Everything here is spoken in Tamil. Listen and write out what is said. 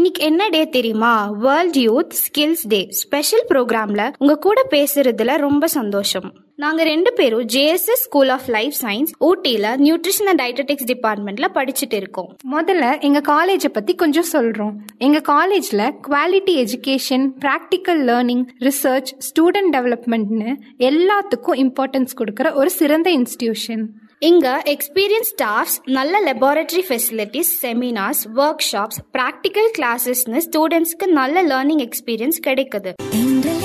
இன்னைக்கு என்ன டே தெரியுமா world youth skills day special ப்ரோக்ராம்ல உங்க கூட பேசுறதுல ரொம்ப சந்தோஷம் நாங்க ரெண்டு பேரும் JSS school of life science ஊட்டியில நியூட்ரிஷன் அண்ட் டயட்டடிக்ஸ் டிபார்ட்மெண்ட்ல படிச்சுட்டு இருக்கோம் முதல்ல எங்க காலேஜை பத்தி கொஞ்சம் சொல்றோம் எங்க காலேஜ்ல quality education practical learning research student டெவலப்மெண்ட்னு எல்லாத்துக்கும் இம்பார்ட்டன்ஸ் கொடுக்கிற ஒரு சிறந்த இன்ஸ்டிடியூஷன் இங்க எக்ஸ்பீரியன்ஸ் ஸ்டாஃப்ஸ் நல்ல laboratory facilities seminars workshops practical கிளாஸஸ்னு ஸ்டூடெண்ட்ஸ்க்கு நல்ல லேர்னிங் எக்ஸ்பீரியன்ஸ் கிடைக்குது எங்க